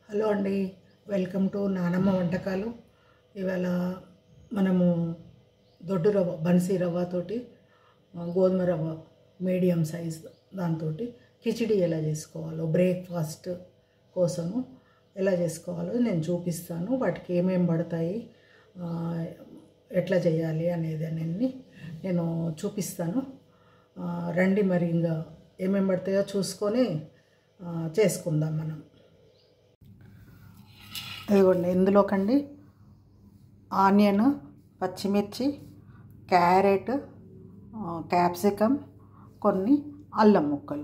hello అండి welcome to నానమ్మ వంటకాలు ఇవాళ మనము దొడ్డు రవ్వ బన్సీ రవ్వతోటి ఆ, గోధుమ రవ్వ మీడియం సైజ్ దాంతో కిచిడి ఎలా చేసుకోవాలో బ్రేక్ఫాస్ట్ కోసము ఎలా చేసుకోవాలో నేను చూపిస్తాను వాటికి ఏమేమి పడతాయి ఆ, ఎట్లా చేయాలి అనేది అనేది నేను చూపిస్తాను ఆ, రండి మరి ఇంకా ఏమేమి పడతాయో చూసుకొని ఆ, చేసుకుందాం మనం ఇదిగోండి ఇందులోకండి ఆనియన్ పచ్చిమిర్చి క్యారెట్ క్యాప్సికమ్ కొన్ని అల్లం ముక్కలు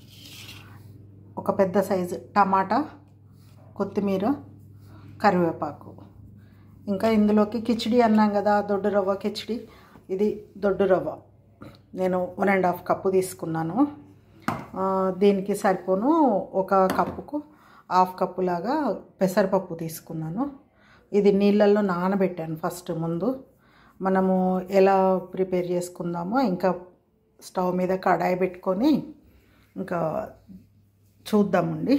ఒక పెద్ద సైజు టమాటా కొత్తిమీర కరివేపాకు ఇంకా ఇందులోకి కిచిడి అన్నాం కదా దొడ్డు రవ్వ కిచిడి ఇది దొడ్డు రవ్వ నేను వన్ అండ్ హాఫ్ కప్పు తీసుకున్నాను ఆ, దీనికి సరిపోను ఒక కప్పుకు హాఫ్ కప్పు లాగా పెసరపప్పు తీసుకున్నాను ఇది నీళ్ళల్లో నానబెట్టాను ఫస్ట్ ముందు మనము ఎలా ప్రిపేర్ చేసుకుందామో ఇంకా స్టవ్ మీద కడాయి పెట్టుకొని ఇంకా చూద్దామండి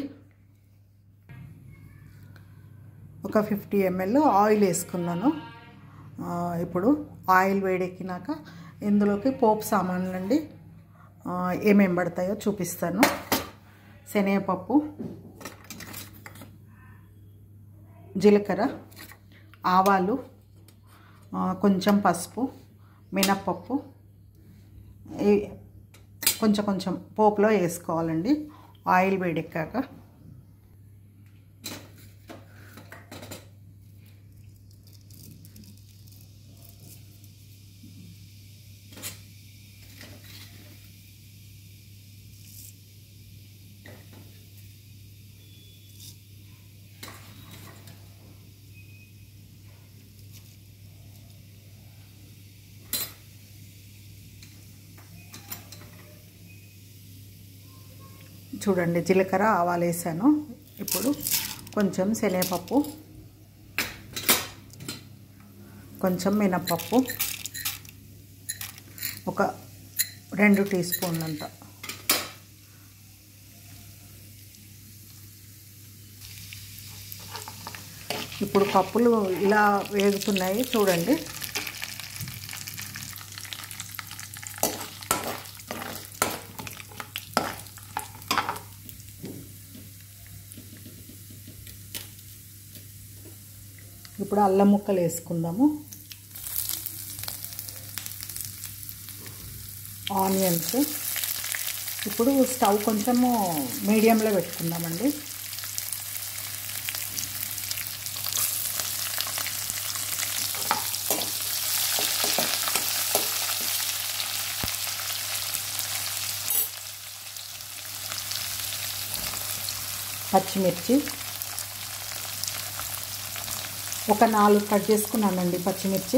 ఒక ఫిఫ్టీ ఎంఎల్ ఆయిల్ వేసుకున్నాను ఆ, ఇప్పుడు ఆయిల్ వేడెక్కినాక ఇందులోకి పోపు సామాన్లు అండి ఏమేమి పడతాయో చూపిస్తాను శనగపప్పు జీలకర్ర ఆవాలు ఆ, కొంచెం పసుపు మినప్పప్పు ఈ- కొంచెం కొంచెం పోపులో వేసుకోవాలండి ఆయిల్ వేడెక్కాక చూడండి జీలకర్ర ఆవాలు వేసాను ఇప్పుడు కొంచెం శనగపప్పు కొంచెం మినపప్పు ఒక రెండు టీ స్పూన్లంత ఇప్పుడు పప్పులు ఇలా వేగుతున్నాయి చూడండి ఇప్పుడు అల్లం ముక్కలు వేసుకుందాము ఆనియన్స్ ఇప్పుడు స్టవ్ కొంచెము మీడియంలో పెట్టుకుందామండి పచ్చిమిర్చి ఒక నాలుగు కట్ చేసుకున్నానండి పచ్చిమిర్చి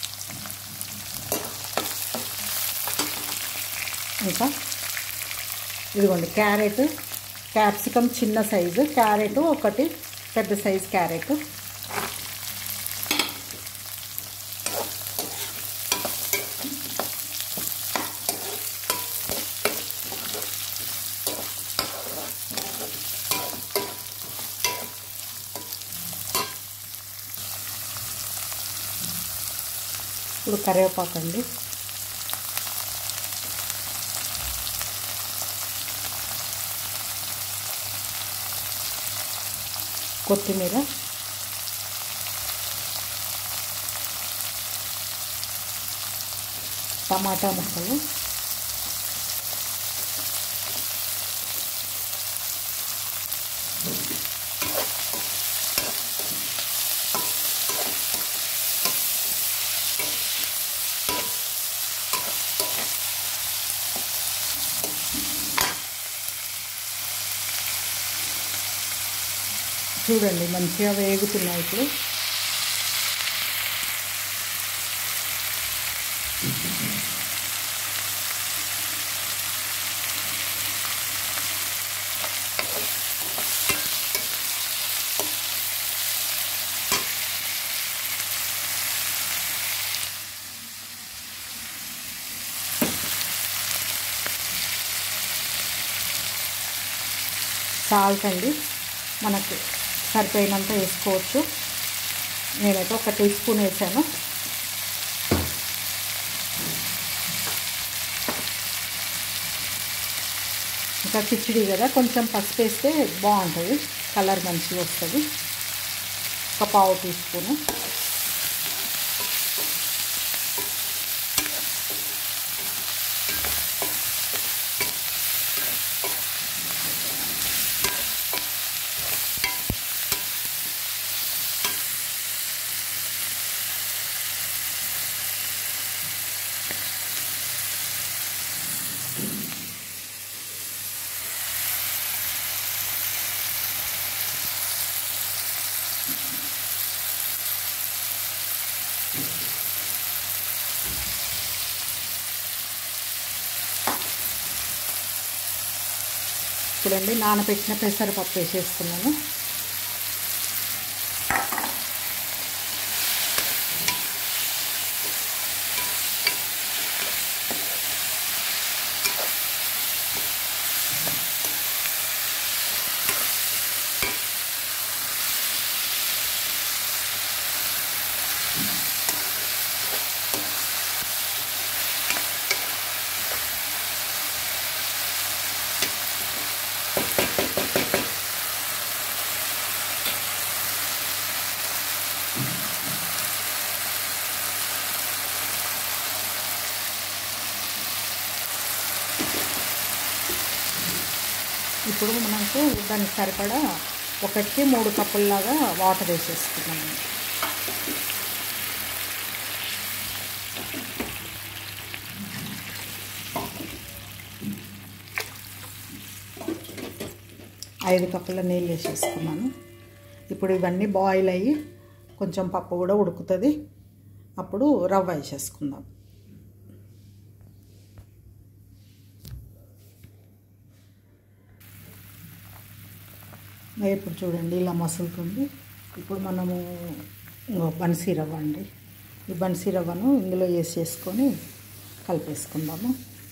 ఇంకా ఇదిగోండి క్యారెట్ క్యాప్సికమ్ చిన్న సైజు క్యారెట్ ఒకటి పెద్ద సైజు క్యారెట్ ఇప్పుడు కరివేపాకు అండి కొత్తిమీర టమాటా ముక్కలు చూడండి మంచిగా వేగుతున్నాయి ఇప్పుడు సాల్ట్ అండి మనకు సరిపోయినంత వేసుకోవచ్చు నేనైతే ఒక టీ స్పూన్ వేసాను ఇంకా కిచిడి కదా కొంచెం పసుపు వేస్తే బాగుంటుంది కలర్ మంచిగా వస్తుంది ఒక పావు టీ స్పూను చూడండి నానబెట్టిన పెసరపప్పు వేసేస్తున్నాను ఇప్పుడు మనకు దానికి సరిపడా ఒకటికి మూడు కప్పుల్లాగా వాటర్ వేసేసుకున్నాము ఐదు కప్పుల నీళ్ళు వేసేసుకున్నాను ఇప్పుడు ఇవన్నీ బాయిల్ అయ్యి కొంచెం పప్పు కూడా ఉడుకుతుంది అప్పుడు రవ్వ వేసేసుకుందాం ఇప్పుడు చూడండి ఇలా మసులుతుంది ఇప్పుడు మనము ఇంకో బన్సీ రవ్వ అండి ఈ బన్సీ రవ్వను ఇందులో వేసేసుకొని కలిపేసుకుందాము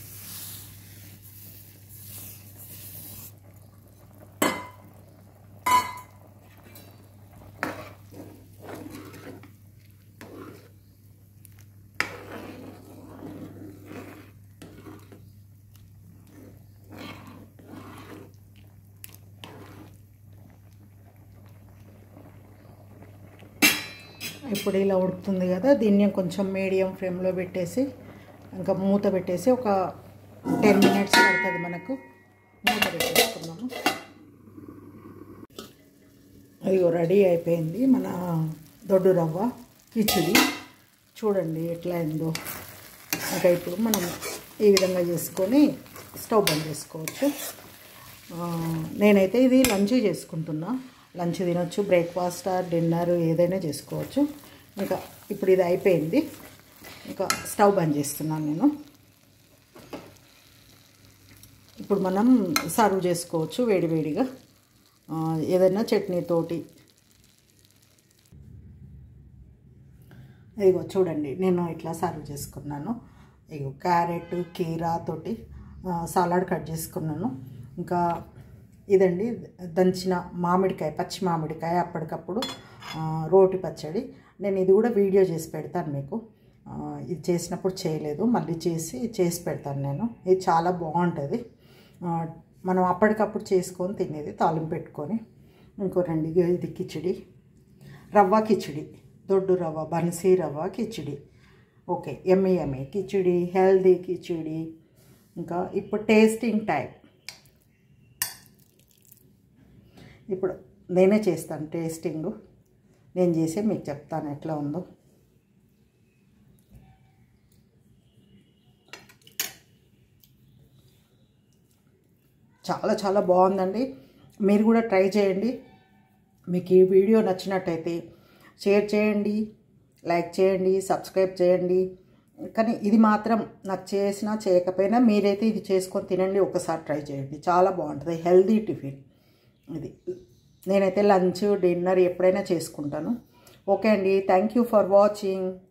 ఇప్పుడు ఇలా ఉడుకుతుంది కదా దీన్ని కొంచెం మీడియం ఫ్లేమ్లో పెట్టేసి ఇంకా మూత పెట్టేసి ఒక టెన్ మినిట్స్ పడుతుంది మనకు మూత పెట్టేసుకున్నాము అయ్యో రెడీ అయిపోయింది మన దొడ్డు రవ్వ కిచిడి చూడండి ఎట్లా అయిందో ఇంకా ఇప్పుడు మనం ఈ విధంగా చేసుకొని స్టవ్ బంద్ చేసుకోవచ్చు నేనైతే ఇది లంచ్ చేసుకుంటున్నా లంచ్ తినొచ్చు బ్రేక్ఫాస్ట్ ఆర్ డిన్నర్ ఏదైనా చేసుకోవచ్చు ఇంకా ఇప్పుడు ఇది అయిపోయింది ఇంకా స్టవ్ బంద్ చేస్తున్నాను నేను ఇప్పుడు మనం సర్వ్ చేసుకోవచ్చు వేడివేడిగా ఏదైనా చట్నీతోటి ఇదిగో చూడండి నేను ఇట్లా సర్వ్ చేసుకున్నాను ఇగో క్యారెట్ కీరా తోటి సలాడ్ కట్ చేసుకున్నాను ఇంకా ఇదండి దంచిన మామిడికాయ పచ్చి మామిడికాయ అప్పటికప్పుడు రోటి పచ్చడి నేను ఇది కూడా వీడియో చేసి పెడతాను మీకు ఇది చేసినప్పుడు చేయలేదు మళ్ళీ చేసి చేసి పెడతాను నేను ఇది చాలా బాగుంటుంది మనం అప్పటికప్పుడు చేసుకొని తినేది తాలింపు పెట్టుకొని ఇంకో రెండు ఇది కిచిడి రవ్వ కిచిడి దొడ్డు రవ్వ బన్సీ రవ్వ కిచిడి ఓకే ఎమ్మి ఎమ్మి కిచిడి హెల్దీ కిచిడి ఇంకా ఇప్పుడు టేస్టింగ్ టైం ఇప్పుడు నేనే చేస్తాను టేస్టింగ్ నేను చేసి మీకు చెప్తాను ఎట్లా ఉందో చాలా చాలా బాగుందండి మీరు కూడా ట్రై చేయండి మీకు ఈ వీడియో నచ్చినట్టయితే షేర్ చేయండి లైక్ చేయండి సబ్స్క్రైబ్ చేయండి కానీ ఇది మాత్రం నాకు చేసినా చేయకపోయినా మీరైతే ఇది చేసుకొని తినండి ఒకసారి ట్రై చేయండి చాలా బాగుంటుంది హెల్దీ టిఫిన్ ఇది నేనైతే లంచ్ డిన్నర్ ఎప్పుడైనా చేసుకుంటాను ఓకే అండి థ్యాంక్ యూ ఫర్ వాచింగ్